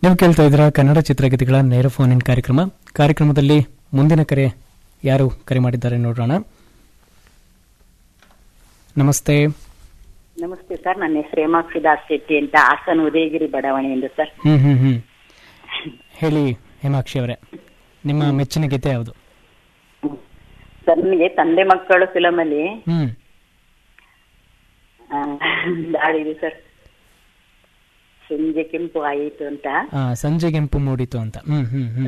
ನೀವು ಕೇಳ್ತಾ ಇದ್ದೀರಾ ಕನ್ನಡ ಚಿತ್ರಗೀತೆಗಳ ನೇರ ಫೋನ್ ಇನ್ ಕಾರ್ಯಕ್ರಮ ಕಾರ್ಯಕ್ರಮದಲ್ಲಿ ಮುಂದಿನ ಕರೆ ಯಾರು ಕರೆ ಮಾಡಿದ್ದಾರೆ ನೋಡೋಣ ನಮಸ್ತೆ ನಮಸ್ತೆ ಸರ್ ನನ್ನ ಹೆಸರು ಹೇಮಾಕ್ಷಿ ದಾಸ್ ಶೆಟ್ಟಿ ಅಂತ ಹಾಸನ ಉದಯಗಿರಿ ಬಡಾವಣೆಯಿಂದ ಸರ್ ಹ್ಮ್ ಹ್ಮ್ ಹ್ಮ್ ಹೇಳಿ ಹೇಮಾಕ್ಷಿ ಅವರೇ ನಿಮ್ಮ ಮೆಚ್ಚಿನ ಗೀತೆ ಯಾವುದು ಸರ್ ನನಗೆ ತಂದೆ ಮಕ್ಕಳು ಫಿಲಮ್ ಅಲ್ಲಿ ಹ್ಮ್ ಆ, ಹಾಡಿದೆ ಸರ್ ಸಂಜೆ ಕೆಂಪು ಆಯಿತು ಅಂತ ಆ, ಸಂಜೆ ಕೆಂಪು ಮೂಡಿತು ಅಂತ ಹ್ಮ್ ಹ್ಮ್ ಹ್ಮ್